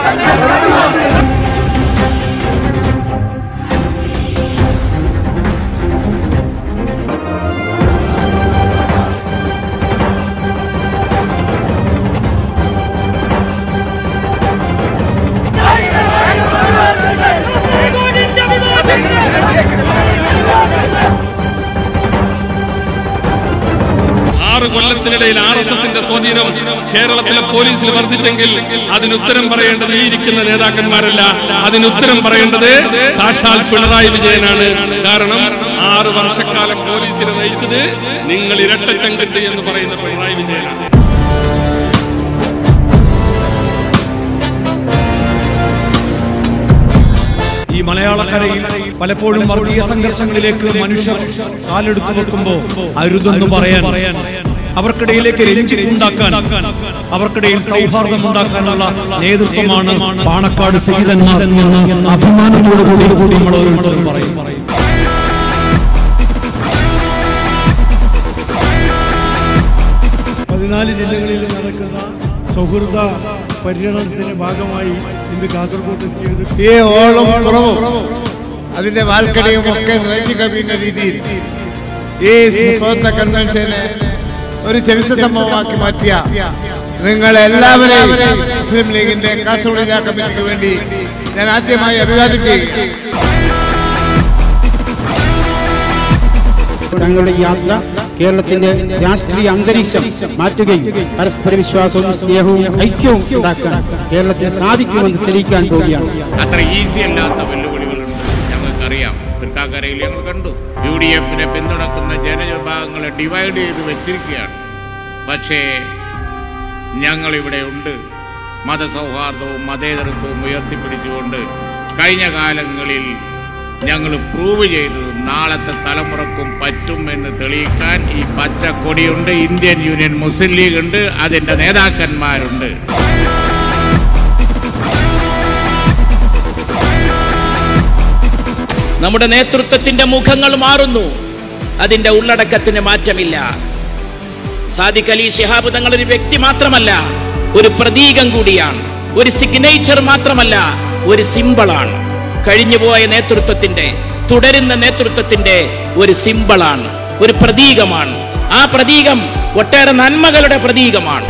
ആറ് കൊല്ലത്തിനിടയിൽ R S എസിന്റെ സ്വാധീനം കേരളത്തിലെ പോലീസിൽ വർദ്ധിച്ചെങ്കിൽ അതിനുത്തരം പറയേണ്ടത് ഈ ഇരിക്കുന്ന നേതാക്കന്മാരല്ല അതിനുത്തരം പറയേണ്ടത് സാക്ഷാൽ പിണറായി വിജയനാണ് കാരണം ആറ് വർഷക്കാലം പോലീസിനെ നയിച്ചത് നിങ്ങൾ ഇരട്ടച്ചങ്കത്ത് എന്ന് പറയുന്ന പിണറായി വിജയനാണ് ഈ മലയാളക്കരയിൽ പലപ്പോഴും വർഗീയ സംഘർഷങ്ങളിലേക്ക് മനുഷ്യർ കാലെടുത്തു വെക്കുമ്പോ അരുതെന്ന് പറയാൻ അവർക്കിടയിലേക്ക് രഞ്ജിത്ത് ഉണ്ടാക്കാൻ അവർക്കിടയിൽ സൗഹാർദ്ദം ഉണ്ടാക്കാനുള്ള നേതൃത്വമാണ് പാണക്കാട് സഹിതന്മാർ എന്ന് അഭിമാനത്തോടു കൂടി കൂടി നമ്മൾ ഓരോരുത്തരും പറയും പതിനാല് ജില്ലകളിൽ നടക്കുന്ന സൗഹൃദ പര്യടനത്തിന്റെ ഭാഗമായി ഇന്ന് കാസർഗോഡ് എത്തിയത് ഈ ഓളും കുറവും അതിന്റെ വാൽക്കടയും ഒക്കെ നിറഞ്ഞു കവിയുന്ന രീതിയിൽ ഈ സുഹൃത്ത കൺവെൻഷനെ ഒരു ചരിത്ര സംഭവമാക്കി മാറ്റിയ നിങ്ങൾ എല്ലാവരെയും മുസ്ലിം ലീഗിന്റെ കാസർഗോഡ് ജില്ലാ കമ്മിറ്റിക്ക് വേണ്ടി ഞാൻ ആദ്യമായി അഭിവാദ്യം ചെയ്യുക തങ്ങളുടെ യാത്ര കേരളത്തിന്റെ രാഷ്ട്രീയ അന്തരീക്ഷം മാറ്റുകയും പരസ്പര വിശ്വാസവും സ്നേഹവും ഐക്യവും ഉണ്ടാക്കാൻ കേരളത്തിന് സാധിക്കുമെന്ന് തെളിയിക്കാൻ പോവുകയാണ് അത്ര ഈസി അല്ലാത്ത വെല്ലുവിളികളുണ്ട് ഞങ്ങൾക്കറിയാം തൃക്കാക്കരയിൽ ഞങ്ങൾ കണ്ടു യു ഡി എഫിനെ പിന്തുണക്കുന്ന ജനവിഭാഗങ്ങളെ ഡിവൈഡ് ചെയ്ത് വെച്ചിരിക്കുകയാണ് പക്ഷേ ഞങ്ങളിവിടെ ഉണ്ട് മതസൗഹാർദ്ദവും മതേതരത്വവും ഉയർത്തിപ്പിടിച്ചുകൊണ്ട് കഴിഞ്ഞ കാലങ്ങളിൽ ഞങ്ങൾ പ്രൂവ് ചെയ്തത് നാളത്തെ തലമുറക്കും പറ്റും എന്ന് തെളിയിക്കാൻ ഈ പച്ച കൊടിയുണ്ട് ഇന്ത്യൻ യൂണിയൻ മുസ്ലിം ലീഗ് ഉണ്ട് അതിൻ്റെ നേതാക്കന്മാരുണ്ട് നമ്മുടെ നേതൃത്വത്തിന്റെ മുഖങ്ങൾ മാറുന്നു അതിന്റെ ഉള്ളടക്കത്തിന് മാറ്റമില്ല സാദിഖ് അലി ശിഹാബ് തങ്ങൾ ഒരു വ്യക്തി മാത്രമല്ല ഒരു പ്രതീകം കൂടിയാണ് ഒരു സിഗ്നേച്ചർ മാത്രമല്ല ഒരു സിമ്പിളാണ് കഴിഞ്ഞുപോയ നേതൃത്വത്തിന്റെ തുടരുന്ന നേതൃത്വത്തിന്റെ ഒരു സിമ്പിളാണ് ഒരു പ്രതീകമാണ് ആ പ്രതീകം ഒട്ടേറെ നന്മകളുടെ പ്രതീകമാണ്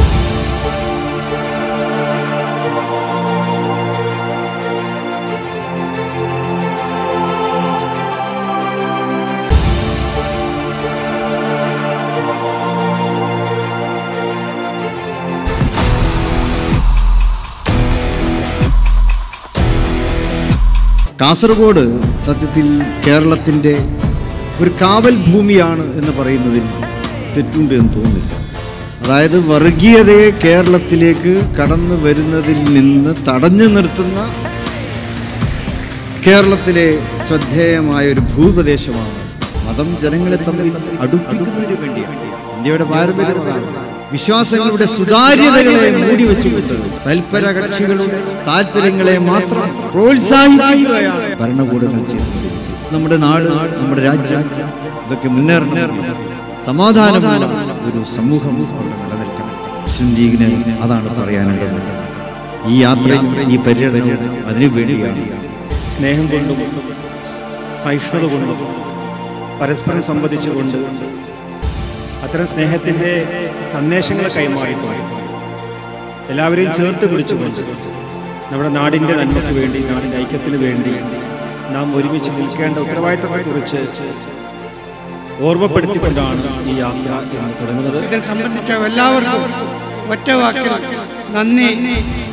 കാസർഗോഡ് സത്യത്തിൽ കേരളത്തിൻ്റെ ഒരു കാവൽ ഭൂമിയാണ് എന്ന് പറയുന്നതിൽ തെറ്റുണ്ട് എന്ന് തോന്നുന്നില്ല അതായത് വർഗീയതയെ കേരളത്തിലേക്ക് കടന്നു വരുന്നതിൽ നിന്ന് തടഞ്ഞു നിർത്തുന്ന കേരളത്തിലെ ശ്രദ്ധേയമായ ഒരു ഭൂപ്രദേശമാണ് മതം ജനങ്ങളെ തമ്മിൽ അടുപ്പിക്കുന്നതിന് വേണ്ടിയാണ് ഇന്ത്യയുടെ പാരമ്പര്യം അതാണ് വിശ്വാസങ്ങളുടെ സുതാര്യതകളെ മൂടി വെച്ചുകൊണ്ട് തൽപര കക്ഷികളുടെ താല്പര്യങ്ങളെ മാത്രം പ്രോത്സാഹിപ്പിക്കുകയാണ് ഭരണകൂടങ്ങൾ ചെയ്യുന്നത് നമ്മുടെ നാട് നമ്മുടെ രാജ്യം ഇതൊക്കെ മുന്നേറണം സമാധാനമുള്ള ഒരു സമൂഹം അവിടെ നിലനിൽക്കണം മുസ്ലിം ലീഗിന് അതാണ് പറയാനുള്ളത് ഈ യാത്ര ഈ പര്യടനം അതിനു വേണ്ടിയാണ് സ്നേഹം കൊണ്ടും സഹിഷ്ണുത കൊണ്ടും പരസ്പരം സംവദിച്ചുകൊണ്ട് അത്തരം സ്നേഹത്തിൻ്റെ സന്ദേശങ്ങളെ കൈമാറിക്കൊണ്ട് എല്ലാവരെയും ചേർത്ത് പിടിച്ചുകൊണ്ട് നമ്മുടെ നാടിൻ്റെ നന്മയ്ക്ക് വേണ്ടി നാടിൻ്റെ ഐക്യത്തിന് വേണ്ടി നാം ഒരുമിച്ച് നിൽക്കേണ്ട ഉത്തരവാദിത്തത്തെക്കുറിച്ച് ഓർമ്മപ്പെടുത്തിക്കൊണ്ടാണ് ഈ യാത്ര എന്ന് തുടങ്ങുന്നത് ഇതിൽ സംബന്ധിച്ച എല്ലാവർക്കും ഒറ്റ വാക്കിൽ നന്ദി